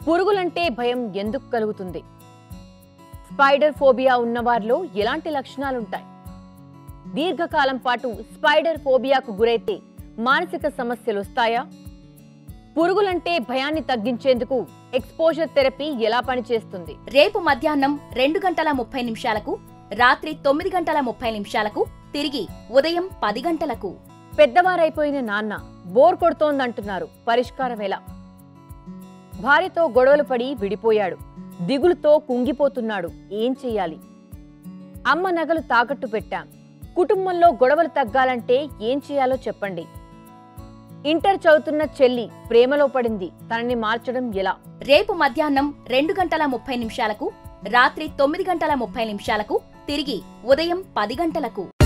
పురుగులంటే భయం ఎందుకు కలుగుతుంది స్పైడర్ ఫోబియా ఉన్నవారిలో ఎలాంటి లక్షణాలుంటాయి దీర్ఘకాలం పాటు స్పైడర్ ఫోబియాకు గురైతే మానసిక సమస్యలు వస్తాయా పురుగులంటే భయాన్ని తగ్గించేందుకు ఎక్స్పోజర్ థెరపీ ఎలా పనిచేస్తుంది రేపు మధ్యాహ్నం రెండు గంటల ముప్పై నిమిషాలకు రాత్రి తొమ్మిది గంటల ముప్పై నిమిషాలకు తిరిగి ఉదయం పది గంటలకు పెద్దవారైపోయిన నాన్న బోర్ కొడుతోందంటున్నారు పరిష్కారం ఎలా భార్యతో గొడవలు పడి విడిపోయాడు దిగులుతో కుంగిపోతున్నాడు ఏం చెయ్యాలి అమ్మ నగలు తాకట్టు పెట్టాం కుటుంబంలో గొడవలు తగ్గాలంటే ఏం చేయాలో చెప్పండి ఇంటర్ చదువుతున్న చెల్లి ప్రేమలో పడింది తనని మార్చడం ఎలా రేపు మధ్యాహ్నం రెండు గంటల ముప్పై నిమిషాలకు రాత్రి తొమ్మిది గంటల ముప్పై నిమిషాలకు తిరిగి ఉదయం పది గంటలకు